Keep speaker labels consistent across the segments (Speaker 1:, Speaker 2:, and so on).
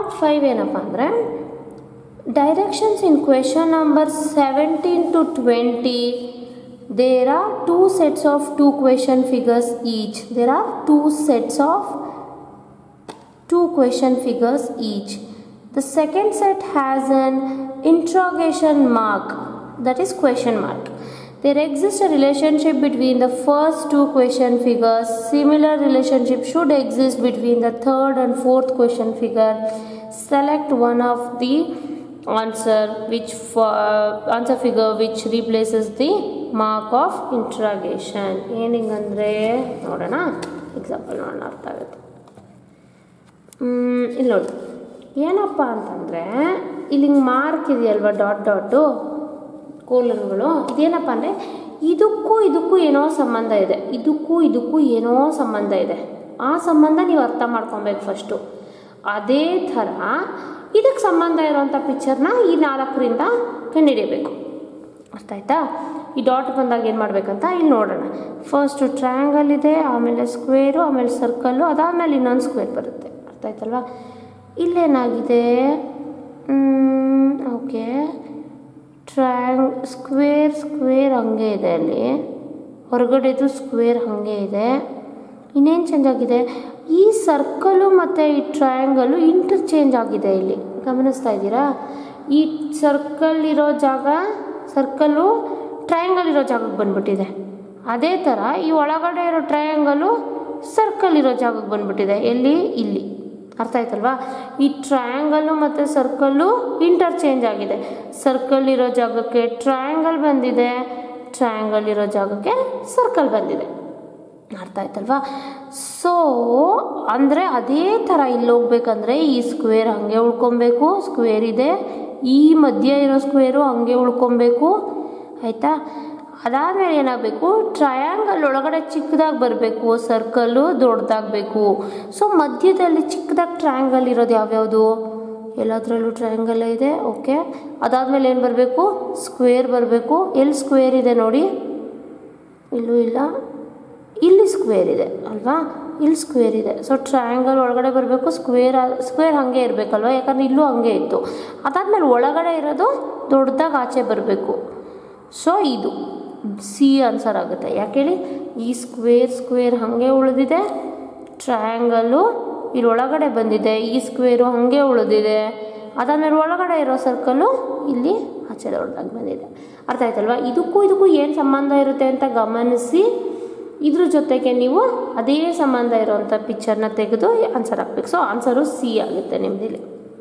Speaker 1: Part five ಏನಪ್ಪ ಅಂದರೆ directions in question number seventeen to twenty there are two sets of two question figures each there are two sets of two question figures each. The second set has an interrogation mark that is question mark. There exists a relationship between the first two question figures. Similar relationship should exist between the third and fourth question figure. Select one of the answer which for, answer figure which replaces the mark of interrogation. ಏನಿಂಗಂದರೆ ನೋಡೋಣ example ನೋಡೋಣ ಅರ್ಥ ಆಗುತ್ತೆ ಮ್, ಇಲ್ಲಿ ನೋಡಿ ಏನಪ್ಪ ಅಂತಂದರೆ ಇಲ್ಲಿ ಹಿಂಗೆ ಮಾರ್ಕ್ ಇದೆಯಲ್ವ ಡಾಟ್ ಡಾಟು ಕೋಲನ್ಗಳು ಇದೇನಪ್ಪ ಅಂದರೆ ಇದಕ್ಕೂ ಇದಕ್ಕೂ ಏನೋ ಸಂಬಂಧ ಇದೆ ಇದಕ್ಕೂ ಇದಕ್ಕೂ ಏನೋ ಸಂಬಂಧ ಇದೆ ಆ ಸಂಬಂಧ ನೀವು ಅರ್ಥ ಮಾಡ್ಕೊಬೇಕು ಫಸ್ಟು ಅದೇ ಥರ ಇದಕ್ಕೆ ಸಂಬಂಧ ಇರೋವಂಥ ಪಿಕ್ಚರ್ನ ಈ ನಾಲ್ಕರಿಂದ ಕಂಡುಹಿಡಿಯಬೇಕು ಅರ್ಥ ಆಯ್ತಾ ಈ ಡಾಟ್ ಬಂದಾಗ ಏನು ಮಾಡಬೇಕಂತ ಇಲ್ಲಿ ನೋಡೋಣ ಫಸ್ಟು ಟ್ರಯಾಂಗಲ್ ಇದೆ ಆಮೇಲೆ ಸ್ಕ್ವೇರು ಆಮೇಲೆ ಸರ್ಕಲ್ಲು ಅದಾದಮೇಲೆ ಇನ್ನೊಂದು ಸ್ಕ್ವೇರ್ ಬರುತ್ತೆ ಅರ್ಥ ಆಯ್ತಲ್ವಾ ಇಲ್ಲೇನಾಗಿದೆ ಓಕೆ ಟ್ರ್ಯಾಂಗ್ ಸ್ಕ್ವೇರ್ ಸ್ಕ್ವೇರ್ ಹಂಗೆ ಇದೆ ಅಲ್ಲಿ ಹೊರಗಡೆದು ಸ್ಕ್ವೇರ್ ಹಾಗೆ ಇದೆ ಇನ್ನೇನು ಚೇಂಜ್ ಆಗಿದೆ ಈ ಸರ್ಕಲು ಮತ್ತು ಈ ಟ್ರಯಾಂಗಲು ಇಂಟರ್ಚೇಂಜ್ ಆಗಿದೆ ಇಲ್ಲಿ ಗಮನಿಸ್ತಾ ಇದ್ದೀರಾ ಈ ಸರ್ಕಲ್ ಇರೋ ಜಾಗ ಸರ್ಕಲ್ಲು ಟ್ರಯಾಂಗಲ್ ಇರೋ ಜಾಗಕ್ಕೆ ಬಂದ್ಬಿಟ್ಟಿದೆ ಅದೇ ಥರ ಈ ಒಳಗಡೆ ಇರೋ ಟ್ರಯಾಂಗಲು ಸರ್ಕಲ್ ಇರೋ ಜಾಗಕ್ಕೆ ಬಂದ್ಬಿಟ್ಟಿದೆ ಎಲ್ಲಿ ಇಲ್ಲಿ ಅರ್ಥ ಆಯ್ತಲ್ವಾ ಈ ಟ್ರಯಾಂಗಲ್ಲು ಮತ್ತು ಸರ್ಕಲ್ಲು ಇಂಟರ್ಚೇಂಜ್ ಆಗಿದೆ ಸರ್ಕಲ್ ಇರೋ ಜಾಗಕ್ಕೆ ಟ್ರಯಾಂಗಲ್ ಬಂದಿದೆ ಟ್ರಯಾಂಗಲ್ ಇರೋ ಜಾಗಕ್ಕೆ ಸರ್ಕಲ್ ಬಂದಿದೆ ಅರ್ಥ ಆಯ್ತಲ್ವಾ ಸೊ ಅಂದರೆ ಅದೇ ಥರ ಇಲ್ಲಿ ಹೋಗ್ಬೇಕಂದ್ರೆ ಈ ಸ್ಕ್ವೇರ್ ಹಾಗೆ ಉಳ್ಕೊಬೇಕು ಸ್ಕ್ವೇರ್ ಇದೆ ಈ ಮಧ್ಯ ಇರೋ ಸ್ಕ್ವೇರು ಹಂಗೆ ಉಳ್ಕೊಬೇಕು ಆಯಿತಾ ಅದಾದಮೇಲೆ ಏನಾಗಬೇಕು ಟ್ರಯಾಂಗಲ್ ಒಳಗಡೆ ಚಿಕ್ಕದಾಗಿ ಬರಬೇಕು ಸರ್ಕಲ್ಲು ದೊಡ್ಡದಾಗಬೇಕು ಸೊ ಮಧ್ಯದಲ್ಲಿ ಚಿಕ್ಕದಾಗಿ ಟ್ರಯಾಂಗಲ್ ಇರೋದು ಯಾವ್ಯಾವುದು ಎಲ್ಲದರಲ್ಲೂ ಟ್ರಯಾಂಗಲ್ ಇದೆ ಓಕೆ ಅದಾದಮೇಲೆ ಏನು ಬರಬೇಕು ಸ್ಕ್ವೇರ್ ಬರಬೇಕು ಎಲ್ಲಿ ಸ್ಕ್ವೇರ್ ಇದೆ ನೋಡಿ ಇಲ್ಲೂ ಇಲ್ಲ ಇಲ್ಲಿ ಸ್ಕ್ವೇರ್ ಇದೆ ಅಲ್ವಾ ಇಲ್ಲಿ ಸ್ಕ್ವೇರ್ ಇದೆ ಸೊ ಟ್ರಯಾಂಗಲ್ ಒಳಗಡೆ ಬರಬೇಕು ಸ್ಕ್ವೇರ್ ಸ್ಕ್ವೇರ್ ಹಾಗೆ ಇರಬೇಕಲ್ವ ಯಾಕಂದರೆ ಇಲ್ಲೂ ಹಾಗೆ ಇತ್ತು ಅದಾದಮೇಲೆ ಒಳಗಡೆ ಇರೋದು ದೊಡ್ಡದಾಗಿ ಆಚೆ ಬರಬೇಕು ಸೊ ಇದು ಸಿ ಆನ್ಸರ್ ಆಗುತ್ತೆ ಯಾಕೆ ಹೇಳಿ ಈ ಸ್ಕ್ವೇರ್ ಸ್ಕ್ವೇರ್ ಹಾಗೆ ಉಳಿದಿದೆ ಟ್ರಯಾಂಗಲ್ಲು ಇಲ್ಲಿ ಒಳಗಡೆ ಬಂದಿದೆ ಈ ಸ್ಕ್ವೇರು ಹಾಗೆ ಉಳಿದಿದೆ ಅದಾದಮೇಲೆ ಒಳಗಡೆ ಇರೋ ಸರ್ಕಲ್ಲು ಇಲ್ಲಿ ಆಚೆ ದೊಡ್ಡದಾಗಿ ಬಂದಿದೆ ಅರ್ಥ ಆಯ್ತಲ್ವಾ ಇದಕ್ಕೂ ಇದಕ್ಕೂ ಏನು ಸಂಬಂಧ ಇರುತ್ತೆ ಅಂತ ಗಮನಿಸಿ ಇದ್ರ ಜೊತೆಗೆ ನೀವು ಅದೇ ಸಂಬಂಧ ಇರೋವಂಥ ಪಿಕ್ಚರ್ನ ತೆಗೆದು ಆನ್ಸರ್ ಹಾಕ್ಬೇಕು ಸೊ ಆನ್ಸರು ಸಿ ಆಗುತ್ತೆ ನಿಮ್ಮದಿಲ್ಲಿ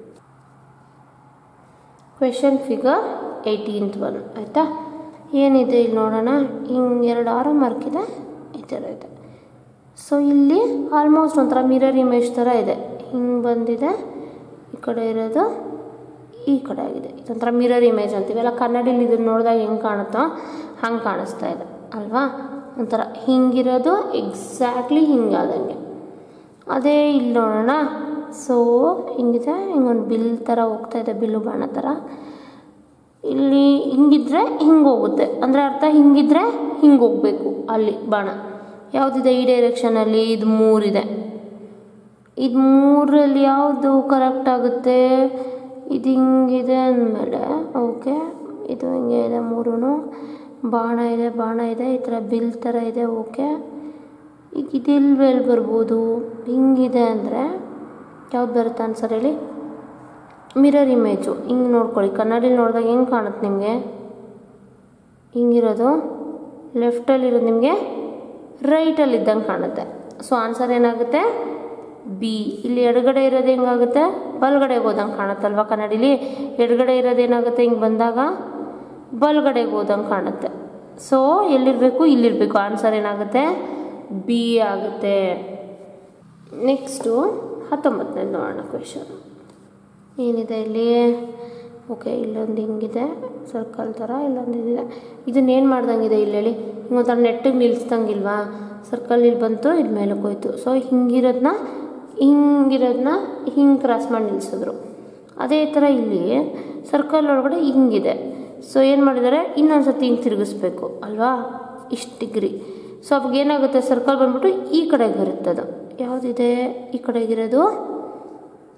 Speaker 1: ಕ್ವೆಶನ್ ಫಿಗರ್ ಏಯ್ಟೀನ್ತ್ ಒನ್ ಆಯಿತಾ ಏನಿದೆ ಇಲ್ಲಿ ನೋಡೋಣ ಹಿಂಗೆ ಎರಡು ಆರೋ ಮಾರ್ಕ್ ಇದೆ ಈ ಥರ ಇದೆ ಸೊ ಇಲ್ಲಿ ಆಲ್ಮೋಸ್ಟ್ ಒಂಥರ ಮಿರರ್ ಇಮೇಜ್ ಥರ ಇದೆ ಹಿಂಗೆ ಬಂದಿದೆ ಈ ಕಡೆ ಇರೋದು ಈ ಕಡೆ ಆಗಿದೆ ಇದೊಂಥರ ಮಿರರ್ ಇಮೇಜ್ ಅಂತೀವಲ್ಲ ಕನ್ನಡಿಲಿ ಇದನ್ನು ನೋಡಿದಾಗ ಹೆಂಗೆ ಕಾಣುತ್ತೋ ಹಂಗೆ ಕಾಣಿಸ್ತಾ ಇದೆ ಅಲ್ವಾ ಒಂಥರ ಹಿಂಗಿರೋದು ಎಕ್ಸಾಕ್ಟ್ಲಿ ಹಿಂಗಾದಂಗೆ ಅದೇ ಇಲ್ಲಿ ನೋಡೋಣ ಸೊ ಹಿಂಗಿದೆ ಹಿಂಗೊಂದು ಬಿಲ್ ಥರ ಹೋಗ್ತಾ ಇದೆ ಬಿಲ್ಲು ಬಾಣ ಥರ ಇಲ್ಲಿ ಹಿಂಗಿದ್ರೆ ಹಿಂಗೆ ಹೋಗುತ್ತೆ ಅಂದರೆ ಅರ್ಥ ಹಿಂಗಿದ್ರೆ ಹಿಂಗೆ ಹೋಗಬೇಕು ಅಲ್ಲಿ ಬಾಣ ಯಾವುದಿದೆ ಈ ಡೈರೆಕ್ಷನಲ್ಲಿ ಇದು ಮೂರಿದೆ ಇದು ಮೂರಲ್ಲಿ ಯಾವುದು ಕರೆಕ್ಟ್ ಆಗುತ್ತೆ ಇದು ಹಿಂಗಿದೆ ಅಂದಮೇಲೆ ಓಕೆ ಇದು ಹಿಂಗೆ ಇದೆ ಮೂರೂ ಬಾಣ ಇದೆ ಬಾಣ ಇದೆ ಈ ಥರ ಬಿಲ್ ಥರ ಇದೆ ಓಕೆ ಈಗ ಇದೆಲ್ಲಿ ಎಲ್ಲಿ ಬರ್ಬೋದು ಹಿಂಗಿದೆ ಅಂದರೆ ಯಾವ್ದು ಬರುತ್ತೆ ಆನ್ಸರ್ ಹೇಳಿ ಮಿರರ್ ಇಮೇಜು ಹಿಂಗೆ ನೋಡ್ಕೊಳ್ಳಿ ಕನ್ನಡಿಲಿ ನೋಡಿದಾಗ ಹೆಂಗೆ ಕಾಣುತ್ತೆ ನಿಮಗೆ ಹಿಂಗಿರೋದು ಲೆಫ್ಟಲ್ಲಿರೋದು ನಿಮಗೆ ರೈಟಲ್ಲಿ ಇದ್ದಂಗೆ ಕಾಣುತ್ತೆ ಸೊ ಆನ್ಸರ್ ಏನಾಗುತ್ತೆ ಬಿ ಇಲ್ಲಿ ಎಡಗಡೆ ಇರೋದು ಹೆಂಗಾಗುತ್ತೆ ಬಲಗಡೆಗೆ ಹೋದಂಗೆ ಕಾಣುತ್ತಲ್ವ ಕನ್ನಡಿಲಿ ಎಡಗಡೆ ಇರೋದು ಏನಾಗುತ್ತೆ ಹಿಂಗೆ ಬಂದಾಗ ಬಲಗಡೆಗೆ ಹೋದಂಗೆ ಕಾಣುತ್ತೆ ಸೊ ಎಲ್ಲಿರಬೇಕು ಇಲ್ಲಿರಬೇಕು ಆನ್ಸರ್ ಏನಾಗುತ್ತೆ ಬಿ ಆಗುತ್ತೆ ನೆಕ್ಸ್ಟು ಹತ್ತೊಂಬತ್ತನೇ ನೋಡೋಣ ಕ್ವೆಶನ್ ಏನಿದೆ ಇಲ್ಲಿ ಓಕೆ ಇಲ್ಲೊಂದು ಹಿಂಗಿದೆ ಸರ್ಕಲ್ ಥರ ಇಲ್ಲೊಂದು ಇದಿದೆ ಇದನ್ನೇನು ಮಾಡ್ದಂಗಿದೆ ಇಲ್ಲಿ ಹೇಳಿ ಹಿಂಗೊಂಥರ ನೆಟ್ಟಿಗೆ ನಿಲ್ಲಿಸ್ದಂಗಿಲ್ವಾ ಸರ್ಕಲ್ ಇಲ್ಲಿ ಬಂತು ಇದು ಮೇಲಕ್ಕೆ ಹೋಯ್ತು ಸೊ ಹಿಂಗಿರೋದನ್ನ ಹಿಂಗಿರೋದನ್ನ ಹಿಂಗೆ ಕ್ರಾಸ್ ಮಾಡಿ ನಿಲ್ಲಿಸಿದ್ರು ಅದೇ ಥರ ಇಲ್ಲಿ ಸರ್ಕಲ್ ಒಳಗಡೆ ಹಿಂಗಿದೆ ಸೊ ಏನು ಮಾಡಿದ್ದಾರೆ ಇನ್ನೊಂದು ಸತಿ ಹಿಂಗೆ ತಿರುಗಿಸ್ಬೇಕು ಅಲ್ವಾ ಇಷ್ಟು ಡಿಗ್ರಿ ಸೊ ಅವಾಗ ಏನಾಗುತ್ತೆ ಸರ್ಕಲ್ ಬಂದ್ಬಿಟ್ಟು ಈ ಕಡೆಗೆ ಬರುತ್ತೆ ಅದು ಯಾವುದಿದೆ ಈ ಕಡೆಗಿರೋದು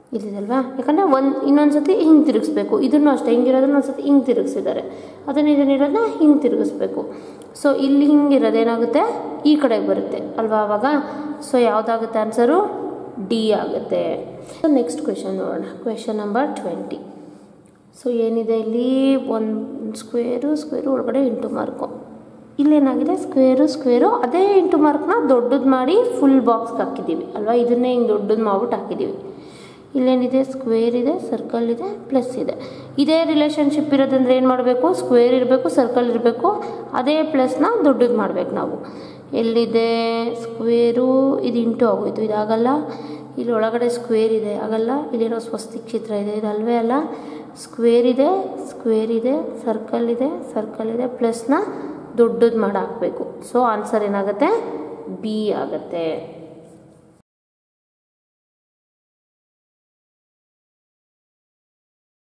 Speaker 1: ಇಲ್ಲಿದಲ್ವಾ ಯಾಕಂದರೆ ಒಂದು ಇನ್ನೊಂದು ಸತಿ ಹಿಂಗೆ ತಿರುಗಿಸ್ಬೇಕು ಇದನ್ನು ಅಷ್ಟೇ ಹಿಂಗಿರೋದನ್ನ ಒಂದು ಸತಿ ಹಿಂಗೆ ತಿರುಗಿಸಿದ್ದಾರೆ ಅದನ್ನು ಇದನ್ನಿರೋದನ್ನ ಹಿಂಗೆ ತಿರುಗಿಸ್ಬೇಕು ಸೊ ಇಲ್ಲಿ ಹಿಂಗಿರೋದು ಏನಾಗುತ್ತೆ ಈ ಕಡೆಗೆ ಬರುತ್ತೆ ಅಲ್ವಾ ಆವಾಗ ಸೊ ಯಾವುದಾಗುತ್ತೆ ಆನ್ಸರು ಡಿ ಆಗುತ್ತೆ ಸೊ ನೆಕ್ಸ್ಟ್ ಕ್ವೆಶನ್ ನೋಡೋಣ ಕ್ವೆಶನ್ ನಂಬರ್ ಟ್ವೆಂಟಿ ಸೊ ಏನಿದೆ ಇಲ್ಲಿ ಒಂದು ಸ್ಕ್ವೇರು ಸ್ಕ್ವೇರು ಒಳಗಡೆ ಇಂಟು ಮಾರ್ಕು ಇಲ್ಲೇನಾಗಿದೆ ಸ್ಕ್ವೇರು ಸ್ಕ್ವೇರು ಅದೇ ಇಂಟು ಮಾರ್ಕ್ನ ದೊಡ್ಡದು ಮಾಡಿ ಫುಲ್ ಬಾಕ್ಸ್ಗೆ ಹಾಕಿದ್ದೀವಿ ಅಲ್ವಾ ಇದನ್ನೇ ಹಿಂಗೆ ದೊಡ್ಡದು ಮಾಡ್ಬಿಟ್ಟು ಹಾಕಿದ್ದೀವಿ ಇಲ್ಲೇನಿದೆ ಸ್ಕ್ವೇರ್ ಇದೆ ಸರ್ಕಲ್ ಇದೆ ಪ್ಲಸ್ ಇದೆ ಇದೇ ರಿಲೇಷನ್ಶಿಪ್ ಇರೋದಂದ್ರೆ ಏನು ಮಾಡಬೇಕು ಸ್ಕ್ವೇರ್ ಇರಬೇಕು ಸರ್ಕಲ್ ಇರಬೇಕು ಅದೇ ಪ್ಲಸ್ನ ದೊಡ್ಡದು ಮಾಡಬೇಕು ನಾವು ಎಲ್ಲಿದೆ ಸ್ಕ್ವೇರು ಇದು ಇಂಟು ಆಗೋಯ್ತು ಇದಾಗಲ್ಲ ಇಲ್ಲಿ ಒಳಗಡೆ ಸ್ಕ್ವೇರ್ ಇದೆ ಆಗಲ್ಲ ಇಲ್ಲಿರೋ ಸ್ವಸ್ತಿಕ್ ಚಿತ್ರ ಇದೆ ಇದು ಅಲ್ವೇ ಅಲ್ಲ ಸ್ಕ್ವೇರ್ ಇದೆ ಸ್ಕ್ವೇರ್ ಇದೆ ಸರ್ಕಲ್ ಇದೆ ಸರ್ಕಲ್ ಇದೆ ಪ್ಲಸ್ನ ದೊಡ್ಡದು ಮಾಡಿ ಹಾಕಬೇಕು ಸೊ ಆನ್ಸರ್ ಏನಾಗುತ್ತೆ ಬಿ ಆಗುತ್ತೆ